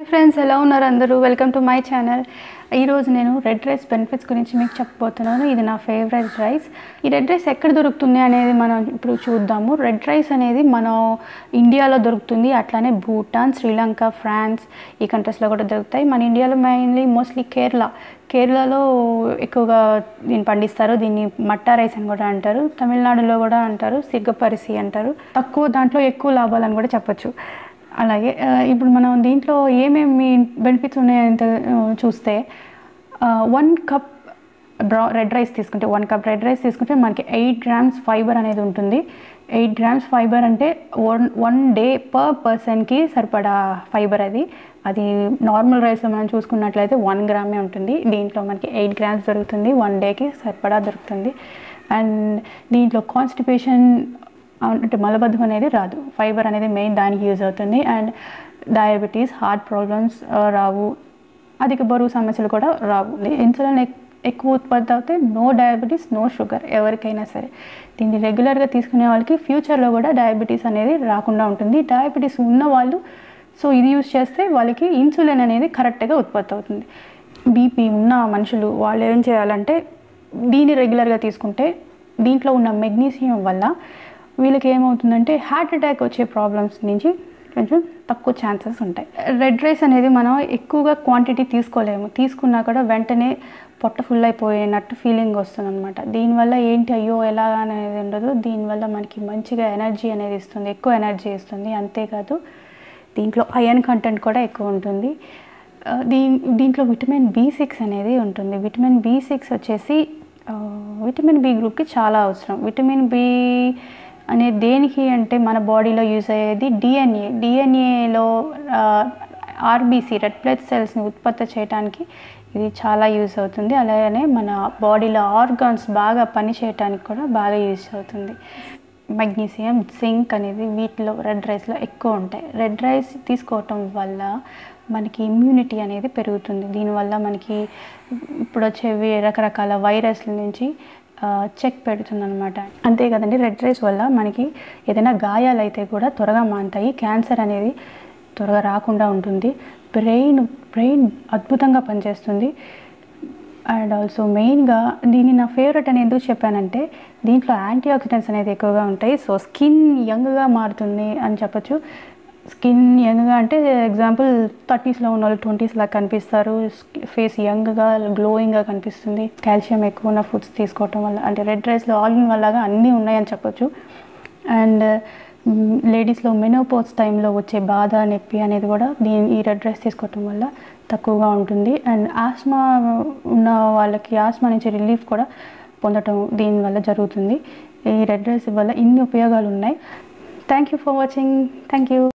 friends ఎలా ఉన్నారు అందరూ వెల్కమ్ టు మై ఛానల్ ఈరోజు నేను రెడ్ రైస్ బెనిఫిట్స్ గురించి మీకు చెప్పబోతున్నాను ఇది నా ఫేవరెట్ రైస్ ఈ రెడ్ రైస్ ఎక్కడ దొరుకుతుంది అనేది మనం ఇప్పుడు చూద్దాము రెడ్ రైస్ అనేది మనం ఇండియాలో దొరుకుతుంది అట్లానే భూటాన్ శ్రీలంక ఫ్రాన్స్ ఈ కంట్రీస్లో కూడా దొరుకుతాయి మన ఇండియాలో మెయిన్లీ మోస్ట్లీ కేరళ కేరళలో ఎక్కువగా దీన్ని పండిస్తారు దీన్ని మట్టా రైస్ అని కూడా అంటారు తమిళనాడులో కూడా అంటారు సిగ్గపరిసి అంటారు తక్కువ దాంట్లో ఎక్కువ లాభాలని కూడా చెప్పొచ్చు అలాగే ఆ, ఇప్పుడు మనం దీంట్లో ఏమేమి బెనిఫిట్స్ ఉన్నాయని తెల్- ఆ, చూస్తే one cup brown red rice తీసుకుంటే వన్ కప్ రెడ్ రైస్ తీసుకుంటే మనకి ఎయిట్ గ్రామ్స్ ఫైబర్ అనేది ఉంటుంది ఎయిట్ గ్రామ్స్ ఫైబర్ అంటే వన్ వన్ డే పర్ పర్సన్కి సరిపడా ఫైబర్ అది అది నార్మల్ రైస్లో మనం చూసుకున్నట్లయితే వన్ గ్రామే ఉంటుంది దీంట్లో మనకి ఎయిట్ గ్రామ్స్ దొరుకుతుంది వన్ డేకి సరిపడా దొరుకుతుంది అండ్ దీంట్లో కాన్స్టిపేషన్ అంటే మలబద్ధకం అనేది రాదు ఫైబర్ అనేది మెయిన్ దానికి యూజ్ అవుతుంది అండ్ డయాబెటీస్ హార్ట్ ప్రాబ్లమ్స్ రావు అధిక బరువు సమస్యలు కూడా రావు ఇన్సులిన్ ఎక్- ఎక్కువ ఉత్పత్తి అవుతే నో డయాబెటీస్ నో షుగర్ ఎవరికైనా సరే దీన్ని రెగ్యులర్గా తీసుకునే వాళ్ళకి ఫ్యూచర్లో కూడా డయాబెటీస్ అనేది రాకుండా ఉంటుంది డయాబెటీస్ ఉన్న వాళ్ళు సో ఇది యూజ్ చేస్తే వాళ్ళకి ఇన్సులిన్ అనేది కరెక్ట్గా ఉత్పత్తి అవుతుంది బీపీ ఉన్న మనుషులు వాళ్ళు ఏం చేయాలంటే దీన్ని రెగ్యులర్గా తీసుకుంటే దీంట్లో ఉన్న మెగ్నీషియం వల్ల వీళ్ళకి ఏమవుతుందంటే హార్ట్ అటాక్ వచ్చే ప్రాబ్లమ్స్ నుంచి కొంచెం తక్కువ ఛాన్సెస్ ఉంటాయి రెడ్ రైస్ అనేది మనం ఎక్కువగా క్వాంటిటీ తీసుకోలేము తీసుకున్నా కూడా వెంటనే పొట్ట ఫుల్ అయిపోయినట్టు ఫీలింగ్ వస్తుంది అనమాట దీనివల్ల ఏంటి అయ్యో ఎలా అనేది ఉండదు దీనివల్ల మనకి మంచిగా ఎనర్జీ అనేది ఇస్తుంది ఎక్కువ ఎనర్జీ ఇస్తుంది అంతేకాదు దీంట్లో అయన్ కంటెంట్ కూడా ఎక్కువ ఉంటుంది ఆ, దీన్ దీంట్లో విటమిన్ బి సిక్స్ అనేది ఉంటుంది విటమిన్ బి సిక్స్ వచ్చేసి ఆ, విటమిన్ బి గ్రూప్కి చాలా అవసరం విటమిన్ బి అనే దేనికి అంటే మన బాడీలో యూజ్ అయ్యేది డిఎన్ఏ డిఎన్ఏలో ఆర్బీసీ రెడ్ బ్లడ్ సెల్స్ని ఉత్పత్తి చేయడానికి ఇది చాలా యూజ్ అవుతుంది అలాగనే మన బాడీలో ఆర్గాన్స్ బాగా పనిచేయటానికి కూడా బాగా యూజ్ అవుతుంది మెగ్నీషియం జింక్ అనేది వీటిలో రెడ్ రైస్లో ఎక్కువ ఉంటాయి రెడ్ రైస్ తీసుకోవటం వల్ల మనకి ఇమ్యూనిటీ అనేది పెరుగుతుంది దీనివల్ల మనకి ఇప్పుడు వచ్చేవి రకరకాల వైరస్ల నుంచి చెక్ పెడుతుంది అనమాట అంతే కదండి రెడ్ రైస్ వల్ల మనకి ఏదైనా గాయాలు అయితే కూడా త్వరగా మానుతాయి క్యాన్సర్ అనేది త్వరగా రాకుండా ఉంటుంది బ్రెయిన్ బ్రెయిన్ అద్భుతంగా పనిచేస్తుంది అండ్ ఆల్సో మెయిన్గా దీన్ని నా ఫేవరెట్ అని ఎందుకు చెప్పానంటే దీంట్లో యాంటీ ఆక్సిడెంట్స్ అనేది ఎక్కువగా ఉంటాయి సో స్కిన్ యంగ్గా మారుతుంది అని చెప్పొచ్చు స్కిన్ యంగ్గా అంటే ఎగ్జాంపుల్ థర్టీస్లో ఉన్న వాళ్ళు ట్వంటీస్లా కనిపిస్తారు ఫేస్ యంగ్గా గ్లోయింగ్గా కనిపిస్తుంది కాల్షియం ఎక్కువ ఉన్న ఫుడ్స్ తీసుకోవటం వల్ల అంటే రెడ్ రైస్లో ఆల్ ఇన్ వల్లగా అన్నీ ఉన్నాయని చెప్పొచ్చు అండ్ లేడీస్లో మెనోపోజ్ టైంలో వచ్చే బాధ నొప్పి అనేది కూడా దీని ఈ రెడ్ రైస్ తీసుకోవటం వల్ల తక్కువగా ఉంటుంది అండ్ ఆస్మా ఉన్న వాళ్ళకి ఆస్మా నుంచి రిలీఫ్ కూడా పొందటం దీనివల్ల జరుగుతుంది ఈ రెడ్ రైస్ వల్ల ఇన్ని ఉపయోగాలు ఉన్నాయి thank you for watching thank you